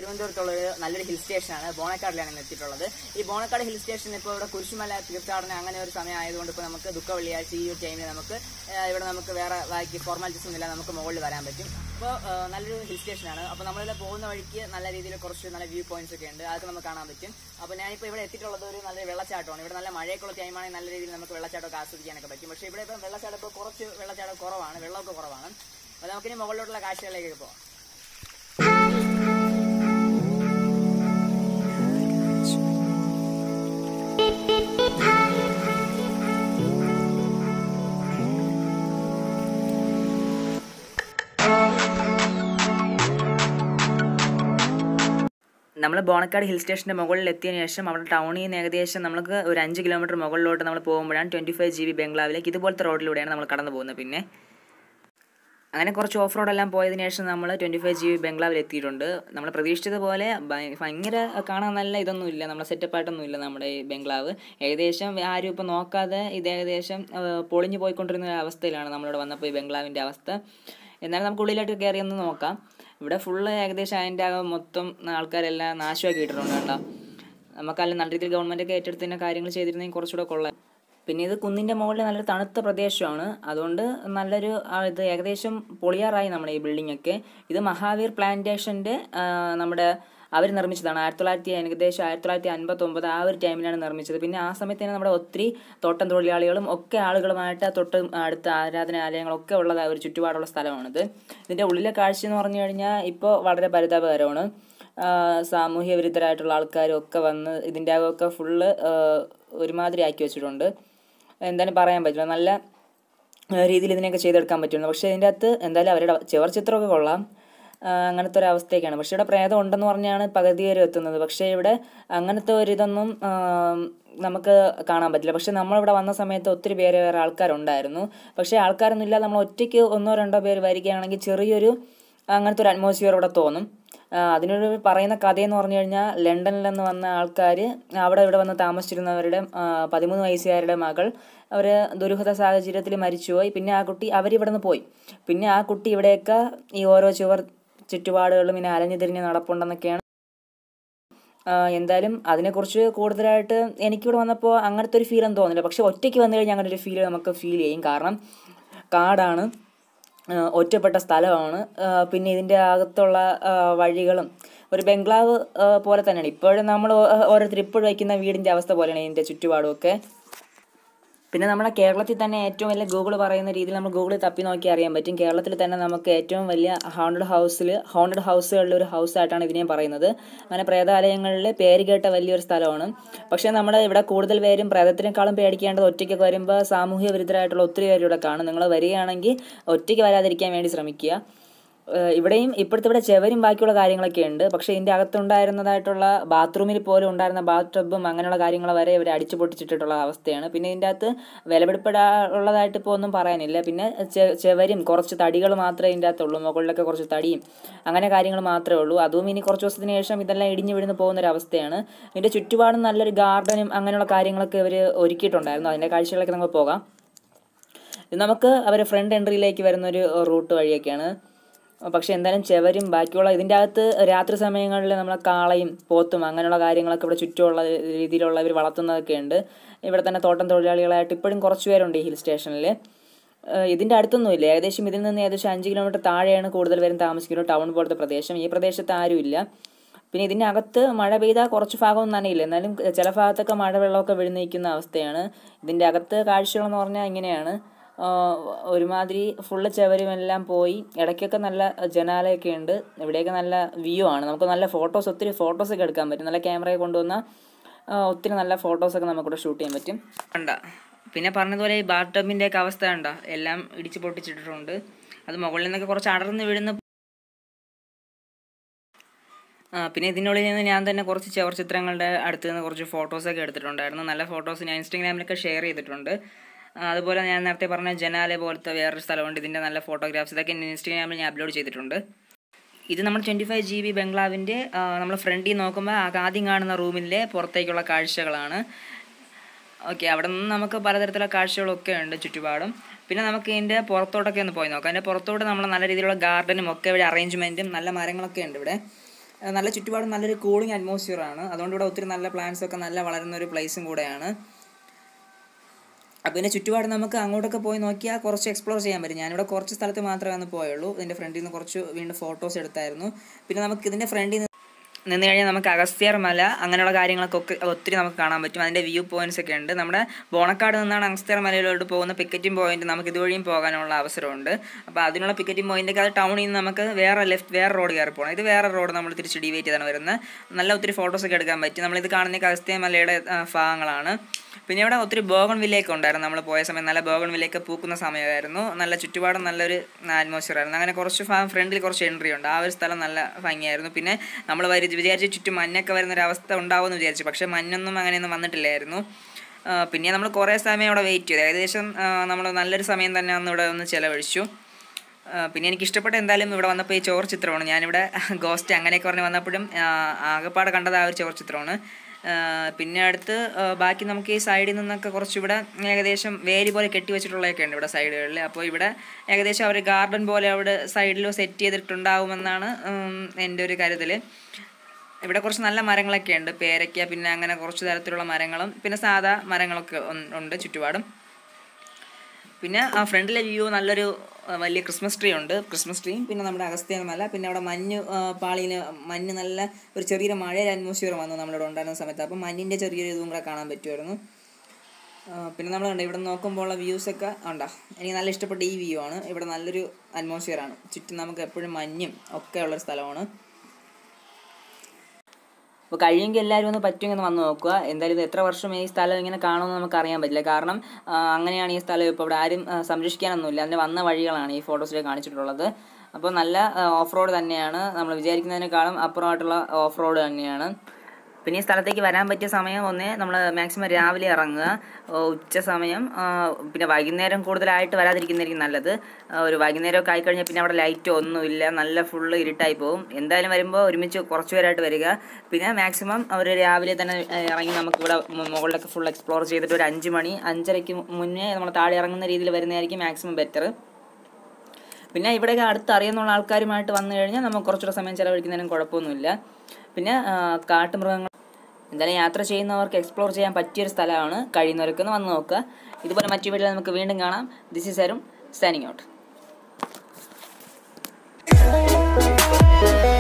തിരുവനന്തപുരത്തുള്ള ഒരു നല്ലൊരു ഹിൽ സ്റ്റേഷനാണ് ബോണക്കാടിലാണ് ഇന്ന് എത്തിയിട്ടുള്ളത് ഈ ബോണക്കാട് ഹിൽ സ്റ്റേഷൻ ഇപ്പോൾ ഇവിടെ കുരിശുമല തീർത്ഥാടനം അങ്ങനെ ഒരു സമയം ആയതുകൊണ്ട് ഇപ്പോൾ നമുക്ക് ദുഃഖ വെള്ളിയാഴ്ച ഈ ഒരു ടൈമിൽ നമുക്ക് ആ, ഇവിടെ നമുക്ക് വേറെ ബാക്കി ഫോർമാലിറ്റീസ് ഒന്നുമില്ല നമുക്ക് മുകളിൽ വരാൻ പറ്റും അപ്പോൾ ആ, നല്ലൊരു ഹിൽ സ്റ്റേഷനാണ് അപ്പോൾ നമ്മളിവിടെ പോകുന്ന വഴിക്ക് നല്ല രീതിയിൽ കുറച്ച് നല്ല വ്യൂ പോയിന്റ്സ് ഒക്കെ ഉണ്ട് അതൊക്കെ നമുക്ക് കാണാൻ പറ്റും അപ്പോൾ ഞാനിപ്പോൾ ഇവിടെ എത്തിയിട്ടുള്ളത് ഒരു നല്ല വെള്ളച്ചാട്ടമാണ് ഇവിടെ നല്ല മഴയൊക്കെയുള്ള ടൈമാണെങ്കിൽ നല്ല രീതിയിൽ നമുക്ക് വെള്ളച്ചാട്ടമൊക്കെ ആസ്വദിക്കാനൊക്കെ പറ്റും പക്ഷേ ഇവിടെ ഇപ്പോൾ വെള്ളച്ചാട്ടം ഇപ്പോൾ കുറച്ച് വെള്ളച്ചാട്ടം കുറവാണ് വെള്ളമൊക്കെ കുറവാണ് അപ്പോൾ നമുക്കിനി മുകളിലോട്ടുള്ള കാഴ്ചകളിലേക്ക് പോകാം നമ്മൾ ബോണക്കാട് ഹിൽ സ്റ്റേഷൻ്റെ മുകളിൽ എത്തിയതിന് ശേഷം അവിടെ ടൗണിൽ നിന്ന് ഏകദേശം നമുക്ക് ഒരു അഞ്ച് കിലോമീറ്റർ മുകളിലോട്ട് നമ്മൾ പോകുമ്പോഴാണ് ട്വൻറ്റി ഫൈവ് ജി ബി ബംഗ്ലാവിലേക്ക് ഇതുപോലത്തെ റോഡിലൂടെയാണ് നമ്മൾ കടന്നു പോകുന്നത് പിന്നെ അങ്ങനെ കുറച്ച് ഓഫ് റോഡെല്ലാം പോയതിനു ശേഷം നമ്മൾ ട്വൻറ്റി ഫൈവ് ജി ബി ബംഗ്ലാവിൽ എത്തിയിട്ടുണ്ട് നമ്മൾ പ്രതീക്ഷിച്ചതുപോലെ ഭയ- ഭയങ്കര കാണാൻ നല്ല ഇതൊന്നും ഇല്ല നമ്മളെ സെറ്റപ്പായിട്ടൊന്നും ഇല്ല നമ്മുടെ ഈ ബംഗ്ലാവ് ഏകദേശം ആരും ഇപ്പോൾ നോക്കാതെ ഇത് ഏകദേശം ആ, പൊളിഞ്ഞു പോയിക്കൊണ്ടിരുന്ന ഒരു അവസ്ഥയിലാണ് നമ്മളിവിടെ വന്നപ്പോൾ ഈ ബംഗ്ലാവിൻ്റെ അവസ്ഥ എന്നാലും നമുക്ക് ഉള്ളിലോട്ട് കയറി ഒന്ന് നോക്കാം ഇവിടെ ഫുള്ള് ഏകദേശം അതിൻ്റെ അകം മൊത്തം ആൾക്കാരെല്ലാം നാശമാക്കി ഇട്ടിട്ടുണ്ട് കേട്ടോ നമുക്കല്ല നല്ല രീതിയിൽ ഗവൺമെൻറ്റൊക്കെ ഏറ്റെടുത്ത് തന്നെ കാര്യങ്ങൾ ചെയ്തിരുന്നെങ്കിൽ കുറച്ചുകൂടെ കൊള്ളാം പിന്നെ ഇത് കുന്നിൻ്റെ മുകളിൽ നല്ലൊരു തണുത്ത പ്രദേശമാണ് അതുകൊണ്ട് നല്ലൊരു ആ, ഇത് ഏകദേശം പൊളിയാറായി നമ്മുടെ ഈ ബിൽഡിംഗ് ഒക്കെ ഇത് മഹാവീർ പ്ലാന്റേഷൻ്റെ നമ്മുടെ അവർ നിർമ്മിച്ചതാണ് ആയിരത്തി തൊള്ളായിരത്തി ഏകദേശം ആയിരത്തി തൊള്ളായിരത്തി അൻപത്തൊമ്പത് ആ ഒരു ടൈമിലാണ് നിർമ്മിച്ചത് പിന്നെ ആ സമയത്ത് തന്നെ നമ്മുടെ ഒത്തിരി തോട്ടം തൊഴിലാളികളും ഒക്കെ ആളുകളുമായിട്ട് തൊട്ട് അടുത്ത ആരാധനാലയങ്ങളൊക്കെ ഉള്ളത് ഒരു ചുറ്റുപാടുള്ള സ്ഥലമാണിത് ഇതിൻ്റെ ഉള്ളിലെ കാഴ്ച എന്ന് പറഞ്ഞു കഴിഞ്ഞാൽ ഇപ്പോൾ വളരെ പരിതാപകരമാണ് ആ, സാമൂഹ്യ വിരുദ്ധരായിട്ടുള്ള ആൾക്കാരും ഒക്കെ വന്ന് ഇതിൻ്റെ അകമൊക്കെ ഫുള്ള് ഒരുമാതിരി ആക്കി വെച്ചിട്ടുണ്ട് എന്തായാലും പറയാൻ പറ്റില്ല നല്ല ആ, രീതിയിൽ ഇതിനെയൊക്കെ ചെയ്തെടുക്കാൻ പറ്റുന്നു പക്ഷേ ഇതിൻ്റെ അകത്ത് എന്തായാലും അവരുടെ ചുവർ ചിത്രമൊക്കെ കൊള്ളാം ആ, അങ്ങനത്തെ ഒരു അവസ്ഥയൊക്കെയാണ് പക്ഷേ ഇവിടെ പ്രേതം ഉണ്ടെന്ന് പറഞ്ഞാണ് പകുതി വരെ എത്തുന്നത് പക്ഷേ ഇവിടെ അങ്ങനത്തെ ഒരു ഇതൊന്നും ആ, നമുക്ക് കാണാൻ പറ്റില്ല പക്ഷേ നമ്മളിവിടെ വന്ന സമയത്ത് ഒത്തിരി പേര് വേറെ ആൾക്കാരുണ്ടായിരുന്നു പക്ഷേ ആൾക്കാരൊന്നും ഇല്ലാതെ നമ്മൾ ഒറ്റയ്ക്ക് ഒന്നോ രണ്ടോ പേര് വരികയാണെങ്കിൽ ചെറിയൊരു അങ്ങനത്തെ ഒരു അറ്റ്മോസ്ഫിയർ ഇവിടെ തോന്നും ആ, അതിനൊരു പറയുന്ന കഥയെന്ന് പറഞ്ഞു കഴിഞ്ഞാൽ ലണ്ടനിൽ നിന്ന് വന്ന ആൾക്കാർ അവിടെ ഇവിടെ വന്ന് താമസിച്ചിരുന്നവരുടെ ആ, പതിമൂന്ന് വയസ്സുകാരുടെ മകൾ അവർ ദുരൂഹത സാഹചര്യത്തിൽ മരിച്ചുപോയി പിന്നെ ആ കുട്ടി അവരിവിടെ നിന്ന് പോയി പിന്നെ ആ കുട്ടി ഇവിടെയൊക്കെ ഈ ഓരോ ചുവർ ചുറ്റുപാടുകളിലും ഇങ്ങനെ അലഞ്ഞു തിരിഞ്ഞ് നടപ്പുണ്ടെന്നൊക്കെയാണ് ആ, എന്തായാലും അതിനെക്കുറിച്ച് കൂടുതലായിട്ട് എനിക്കിവിടെ വന്നപ്പോൾ അങ്ങനത്തെ ഒരു ഫീലൊന്നും തോന്നില്ല പക്ഷെ ഒറ്റയ്ക്ക് വന്നു കഴിഞ്ഞാൽ അങ്ങനെ ഒരു ഫീൽ നമുക്ക് ഫീൽ ചെയ്യും കാരണം കാടാണ് ആ, ഒറ്റപ്പെട്ട സ്ഥലമാണ് ആ, പിന്നെ ഇതിൻ്റെ അകത്തുള്ള ആ, വഴികളും ഒരു ബംഗ്ലാവ് ആ, പോലെ തന്നെയാണ് ഇപ്പോഴും നമ്മൾ ഓരോരുത്തർ ഇപ്പോഴും വയ്ക്കുന്ന വീടിൻ്റെ അവസ്ഥ പോലെയാണ് ഇതിൻ്റെ ചുറ്റുപാടും ഒക്കെ പിന്നെ നമ്മുടെ കേരളത്തിൽ തന്നെ ഏറ്റവും വലിയ ഗൂഗിൾ പറയുന്ന രീതിയിൽ നമ്മൾ ഗൂഗിളിൽ തപ്പി നോക്കി അറിയാൻ പറ്റും കേരളത്തിൽ തന്നെ നമുക്ക് ഏറ്റവും വലിയ ഹോണ്ടഡ് ഹൗസിൽ ഹോണ്ടഡ് ഹൗസുകളിൽ ഒരു ഹൗസ് ആയിട്ടാണ് ഇതിനെ പറയുന്നത് അങ്ങനെ പ്രേതാലയങ്ങളിൽ പേര് കേട്ട വലിയൊരു സ്ഥലമാണ് പക്ഷേ നമ്മുടെ ഇവിടെ കൂടുതൽ പേരും പ്രേതത്തിനേക്കാളും പേടിക്കേണ്ടത് ഒറ്റയ്ക്കൊക്കെ വരുമ്പോൾ സാമൂഹ്യ വിരുദ്ധരായിട്ടുള്ള ഒത്തിരി പേര് ഇവിടെ കാണും നിങ്ങൾ വരികയാണെങ്കിൽ ഒറ്റയ്ക്ക് വരാതിരിക്കാൻ വേണ്ടി ശ്രമിക്കുക ഏഹ് ഇവിടെയും ഇപ്പോഴത്തെ ഇവിടെ ചെവരും ബാക്കിയുള്ള കാര്യങ്ങളൊക്കെ ഉണ്ട് പക്ഷേ ഇതിൻ്റെ അകത്തുണ്ടായിരുന്നതായിട്ടുള്ള ബാത്റൂമിൽ പോലും ഉണ്ടായിരുന്ന ബാത്ത് ടബും അങ്ങനെയുള്ള കാര്യങ്ങൾ വരെ ഇവർ അടിച്ചു പൊട്ടിച്ചിട്ടുള്ള അവസ്ഥയാണ് പിന്നെ ഇതിൻ്റെ അകത്ത് വിലപിടിപ്പെടാനുള്ളതായിട്ട് ഇപ്പോൾ ഒന്നും പറയാനില്ല പിന്നെ ചെ- ചെവരും കുറച്ച് തടികൾ മാത്രമേ ഇതിൻ്റെ അകത്തുള്ളൂ മുകളിലൊക്കെ കുറച്ച് തടിയും അങ്ങനെ കാര്യങ്ങൾ മാത്രമേ ഉള്ളൂ അതും ഇനി കുറച്ച് ദിവസത്തിന് ശേഷം ഇതെല്ലാം ഇടിഞ്ഞു വീഴുന്ന പോകുന്ന ഒരു അവസ്ഥയാണ് ഇതിൻ്റെ ചുറ്റുപാടും നല്ലൊരു ഗാർഡനും അങ്ങനെയുള്ള കാര്യങ്ങളൊക്കെ ഇവർ ഒരുക്കിയിട്ടുണ്ടായിരുന്നു അതിൻ്റെ കാഴ്ചകളൊക്കെ നമുക്ക് പോകാം ഇത് നമുക്ക് അവർ ഫ്രണ്ട് എൻട്രിയിലേക്ക് വരുന്നൊരു റൂട്ട് വഴിയൊക്കെയാണ് പക്ഷേ എന്തായാലും ചെവരും ബാക്കിയുള്ള ഇതിൻ്റെ അകത്ത് രാത്രി സമയങ്ങളിൽ നമ്മളെ കാളയും പോത്തും അങ്ങനെയുള്ള കാര്യങ്ങളൊക്കെ ഇവിടെ ചുറ്റുമുള്ള രീതിയിലുള്ള ഇവർ വളർത്തുന്നതൊക്കെ ഉണ്ട് ഇവിടെ തന്നെ തോട്ടം തൊഴിലാളികളായിട്ട് ഇപ്പോഴും കുറച്ച് പേരുണ്ട് ഈ ഹിൽ സ്റ്റേഷനിൽ ഇതിൻ്റെ അടുത്തൊന്നുമില്ല ഏകദേശം ഇതിൽ നിന്ന് ഏകദേശം അഞ്ച് കിലോമീറ്റർ താഴെയാണ് കൂടുതൽ പേരും താമസിക്കുന്നത് ടൗൺ പോലത്തെ പ്രദേശം ഈ പ്രദേശത്ത് ആരുമില്ല പിന്നെ ഇതിൻ്റെ അകത്ത് മഴ പെയ്താൽ കുറച്ച് ഭാഗമൊന്നും നനയില്ല എന്നാലും ചില ഭാഗത്തൊക്കെ മഴ വെള്ളമൊക്കെ വിഴുന്നിരിക്കുന്ന അവസ്ഥയാണ് ഇതിൻ്റെ അകത്ത് കാഴ്ചകളെന്ന് പറഞ്ഞാൽ ഇങ്ങനെയാണ് ആഹ് ഒരുമാതിരി ഫുള്ള് ചെവരുമെല്ലാം പോയി ഇടയ്ക്കൊക്കെ നല്ല ജനാലയൊക്കെ ഉണ്ട് ഇവിടെയൊക്കെ നല്ല വ്യൂ ആണ് നമുക്ക് നല്ല ഫോട്ടോസ് ഒത്തിരി ഫോട്ടോസൊക്കെ എടുക്കാൻ പറ്റും നല്ല ക്യാമറയെ കൊണ്ടുവന്നാൽ ഒത്തിരി നല്ല ഫോട്ടോസൊക്കെ നമുക്കിവിടെ ഷൂട്ട് ചെയ്യാൻ പറ്റും കണ്ട പിന്നെ പറഞ്ഞതുപോലെ ഈ ബാത്ത് ടബിൻ്റെ ഒക്കെ അവസ്ഥ കണ്ട എല്ലാം ഇടിച്ച് പൊട്ടിച്ചിട്ടിട്ടുണ്ട് അത് മുകളിൽ നിന്നൊക്കെ കുറച്ച് അടർന്ന് വീഴുന്ന ആ പിന്നെ ഇതിനുള്ളിൽ നിന്ന് ഞാൻ തന്നെ കുറച്ച് ചവർ ചിത്രങ്ങളുടെ അടുത്ത് നിന്ന് കുറച്ച് ഫോട്ടോസൊക്കെ എടുത്തിട്ടുണ്ടായിരുന്നു നല്ല ഫോട്ടോസ് ഞാൻ ഇൻസ്റ്റാഗ്രാമിലൊക്കെ ഷെയർ ചെയ്തിട്ടുണ്ട് ആ, അതുപോലെ ഞാൻ നേരത്തെ പറഞ്ഞ ജനാലെ പോലത്തെ വേറൊരു സ്ഥലമുണ്ട് ഇതിൻ്റെ നല്ല ഫോട്ടോഗ്രാഫ്സ് ഇതൊക്കെ എൻ്റെ ഇൻസ്റ്റാഗ്രാമിൽ ഞാൻ അപ്ലോഡ് ചെയ്തിട്ടുണ്ട് ഇത് നമ്മൾ ട്വൻറ്റി ഫൈവ് ജി ബി ബംഗ്ലാവിൻ്റെ നമ്മൾ ഫ്രണ്ടിൽ നോക്കുമ്പോൾ ആ ആദ്യം കാണുന്ന റൂമിലെ പുറത്തേക്കുള്ള കാഴ്ചകളാണ് ഓക്കെ അവിടെ നിന്ന് നമുക്ക് പലതരത്തിലുള്ള കാഴ്ചകളൊക്കെ ഉണ്ട് ചുറ്റുപാടും പിന്നെ നമുക്ക് ഇതിൻ്റെ പുറത്തോട്ടൊക്കെ ഒന്ന് പോയി നോക്കാം അതിൻ്റെ പുറത്തോട്ട് നമ്മൾ നല്ല രീതിയിലുള്ള ഗാർഡനും ഒക്കെ ഇവിടെ അറേഞ്ച്മെൻറ്റും നല്ല മരങ്ങളൊക്കെ ഉണ്ട് ഇവിടെ ഏഹ് നല്ല ചുറ്റുപാടും നല്ലൊരു കൂളിംഗ് അറ്റ്മോസ്ഫിയർ ആണ് അതുകൊണ്ട് ഇവിടെ ഒത്തിരി നല്ല പ്ലാന്റ്സ് ഒക്കെ നല്ല വളരുന്ന ഒരു പ്ലേസും കൂടെയാണ് അപ്പോൾ ഇതിൻ്റെ ചുറ്റുപാട് നമുക്ക് അങ്ങോട്ടൊക്കെ പോയി നോക്കിയാൽ കുറച്ച് എക്സ്പ്ലോർ ചെയ്യാൻ പറ്റും ഞാനിവിടെ കുറച്ച് സ്ഥലത്ത് മാത്രമേ ഒന്ന് പോയുള്ളൂ ഇതിൻ്റെ ഫ്രണ്ടിൽ നിന്ന് കുറച്ച് വീണ്ടും ഫോട്ടോസ് എടുത്തായിരുന്നു പിന്നെ നമുക്ക് ഇതിൻ്റെ ഫ്രണ്ടിൽ നിന്ന് നിന്ന് കഴിഞ്ഞാൽ നമുക്ക് അഗസ്ത്യർ മല അങ്ങനെയുള്ള കാര്യങ്ങളൊക്കെ ഒക്കെ ഒത്തിരി നമുക്ക് കാണാൻ പറ്റും അതിൻ്റെ വ്യൂ പോയിന്റ്സ് ഒക്കെ ഉണ്ട് നമ്മുടെ ബോണക്കാട് നിന്നാണ് അഗസ്ത്യർ മലയിലോട്ട് പോകുന്ന പിക്കറ്റിംഗ് പോയിന്റ് നമുക്ക് ഇതുവഴിയും പോകാനുള്ള അവസരമുണ്ട് അപ്പോൾ അതിനുള്ള പിക്കറ്റിംഗ് പോയിൻ്റൊക്കെ അത് ടൗണിൽ നിന്ന് നമുക്ക് വേറെ ലെഫ്റ്റ് വേറെ റോഡ് കയറി പോകണം ഇത് വേറെ റോഡ് നമ്മൾ തിരിച്ച് ഡിവൈറ്റ് ചെയ്താണ് വരുന്നത് നല്ല ഒത്തിരി ഫോട്ടോസ് ഒക്കെ എടുക്കാൻ പറ്റും നമ്മളിത് കാണുന്ന അഗസ്ത്യ മലയുടെ ആ, ഭാഗങ്ങളാണ് പിന്നെ ഇവിടെ ഒത്തിരി ബോഗൺ വില്ലയൊക്കെ ഉണ്ടായിരുന്നു നമ്മൾ പോയ സമയം നല്ല ബോഗൺ വില്ലയൊക്കെ പൂക്കുന്ന സമയമായിരുന്നു നല്ല ചുറ്റുപാടും നല്ലൊരു അറ്റ്മോസ്ഫിയർ ആയിരുന്നു അങ്ങനെ കുറച്ച് ഫ്രണ്ടിൽ കുറച്ച് എൻട്രി ഉണ്ട് ആ ഒരു സ്ഥലം നല്ല ഭംഗിയായിരുന്നു പിന്നെ നമ്മൾ വരി വിചാരിച്ച് ചുറ്റും മഞ്ഞൊക്കെ വരുന്ന ഒരു അവസ്ഥ ഉണ്ടാവുമെന്ന് വിചാരിച്ചു പക്ഷേ മഞ്ഞൊന്നും അങ്ങനെയൊന്നും വന്നിട്ടില്ലായിരുന്നു ആ, പിന്നെ നമ്മൾ കുറേ സമയം അവിടെ വെയിറ്റ് ചെയ്തു ഏകദേശം നമ്മൾ നല്ലൊരു സമയം തന്നെ അന്ന് ഇവിടെ ഒന്ന് ചിലവഴിച്ചു ആ, പിന്നെ എനിക്ക് ഇഷ്ടപ്പെട്ട എന്തായാലും ഇവിടെ വന്നപ്പോൾ ഈ ചോർ ചിത്രമാണ് ഞാനിവിടെ ഗോസ്റ്റ് അങ്ങനെയൊക്കെ പറഞ്ഞ് വന്നപ്പോഴും ആ, ആകെപ്പാടെ കണ്ടത് ആ ഒരു ചോർ ചിത്രമാണ് ആ, പിന്നെ അടുത്ത് ആ, ബാക്കി നമുക്ക് ഈ സൈഡിൽ നിന്നൊക്കെ കുറച്ചിവിടെ ഏകദേശം വേലി പോലെ കെട്ടി വെച്ചിട്ടുള്ളതൊക്കെ ഉണ്ട് ഇവിടെ സൈഡുകളിൽ അപ്പോൾ ഇവിടെ ഏകദേശം അവർ ഗാർഡൻ പോലെ അവിടെ സൈഡിൽ സെറ്റ് ചെയ്തിട്ടുണ്ടാവുമെന്നാണ് ഉം, എൻ്റെ ഒരു കരുതൽ ഇവിടെ കുറച്ച് നല്ല മരങ്ങളൊക്കെ ഉണ്ട് പേരയ്ക്ക പിന്നെ അങ്ങനെ കുറച്ച് തരത്തിലുള്ള മരങ്ങളും പിന്നെ സാധാ മരങ്ങളൊക്കെ ഉൺ- ഉണ്ട് ചുറ്റുപാടും പിന്നെ ആ ഫ്രണ്ടിലെ വ്യൂ നല്ലൊരു ആ, വലിയ ക്രിസ്മസ് ട്രീ ഉണ്ട് ക്രിസ്മസ് ട്രീയും പിന്നെ നമ്മുടെ അഗസ്ത്യ മല പിന്നെ അവിടെ മഞ്ഞ് ആ, പാളിയിൽ മഞ്ഞ് നല്ല ഒരു ചെറിയൊരു മഴയുടെ അറ്റ്മോസ്ഫിയർ വന്നു നമ്മളിവിടെ ഉണ്ടായിരുന്ന സമയത്ത് അപ്പോൾ മഞ്ഞിൻ്റെ ചെറിയൊരു ഇതും കൂടെ കാണാൻ പറ്റുമായിരുന്നു ആ, പിന്നെ നമ്മൾ കണ്ടു ഇവിടെ നോക്കുമ്പോൾ ഉള്ള വ്യൂസൊക്കെ ഉണ്ടോ എനിക്ക് നല്ല ഇഷ്ടപ്പെട്ട ഈ വ്യൂ ആണ് ഇവിടെ നല്ലൊരു അറ്റ്മോസ്ഫിയർ ആണ് ചുറ്റും നമുക്ക് എപ്പോഴും മഞ്ഞും ഒക്കെ ഉള്ളൊരു സ്ഥലമാണ് അപ്പോൾ കഴിയുമെങ്കിൽ എല്ലാവരും ഒന്ന് പറ്റുമെങ്കിൽ ഒന്ന് വന്ന് നോക്കുക എന്തായാലും ഇത് എത്ര വർഷം ഈ സ്ഥലം ഇങ്ങനെ കാണുമെന്ന് നമുക്ക് അറിയാൻ പറ്റില്ല കാരണം ആ, അങ്ങനെയാണ് ഈ സ്ഥലം ഇപ്പോൾ ഇവിടെ ആരും ആ, സംരക്ഷിക്കാനൊന്നുമില്ല അതിൻ്റെ വന്ന വഴികളാണ് ഈ ഫോട്ടോസിൽ കാണിച്ചിട്ടുള്ളത് അപ്പോൾ നല്ല ഓഫ് റോഡ് തന്നെയാണ് നമ്മൾ വിചാരിക്കുന്നതിനേക്കാളും അപ്പുറമായിട്ടുള്ള ഓഫ് റോഡ് തന്നെയാണ് പിന്നെ ഈ സ്ഥലത്തേക്ക് വരാൻ പറ്റിയ സമയം ഒന്നേ നമ്മൾ മാക്സിമം രാവിലെ ഇറങ്ങുക ഓ, ഉച്ച സമയം ആ, പിന്നെ വൈകുന്നേരം കൂടുതലായിട്ട് വരാതിരിക്കുന്നതായിരിക്കും നല്ലത് ആ, ഒരു വൈകുന്നേരമൊക്കെ ആയിക്കഴിഞ്ഞാൽ പിന്നെ അവിടെ ലൈറ്റോ ഒന്നുമില്ല നല്ല ഫുള്ള് ഇരുട്ടായി പോകും എന്തായാലും വരുമ്പോൾ ഒരുമിച്ച് കുറച്ച് പേരായിട്ട് വരിക പിന്നെ മാക്സിമം അവർ രാവിലെ തന്നെ ആ, ഇറങ്ങി നമുക്കിവിടെ മു- മുകളിലൊക്കെ ഫുൾ എക്സ്പ്ലോർ ചെയ്തിട്ട് ഒരു അഞ്ച് മണി അഞ്ചരയ്ക്ക് മുന്നേ നമ്മൾ താഴെ ഇറങ്ങുന്ന രീതിയിൽ വരുന്നതായിരിക്കും മാക്സിമം ബെറ്റർ പിന്നെ ഇവിടെയൊക്കെ അടുത്ത് അറിയുന്നുള്ള ആൾക്കാരുമായിട്ട് വന്നു കഴിഞ്ഞാൽ നമുക്ക് കുറച്ചുകൂടെ സമയം ചിലവഴിക്കുന്നതിനും കുഴപ്പമൊന്നുമില്ല പിന്നെ ആ, കാട്ടുമൃഗങ്ങൾ എന്തായാലും യാത്ര ചെയ്യുന്നവർക്ക് എക്സ്പ്ലോർ ചെയ്യാൻ പറ്റിയൊരു സ്ഥലമാണ് കഴിയുന്നവരൊക്കെ ഒന്ന് വന്ന് നോക്കുക ഇതുപോലെ മറ്റു വീഡിയോയിൽ നമുക്ക് വീണ്ടും കാണാം this is Arun signing out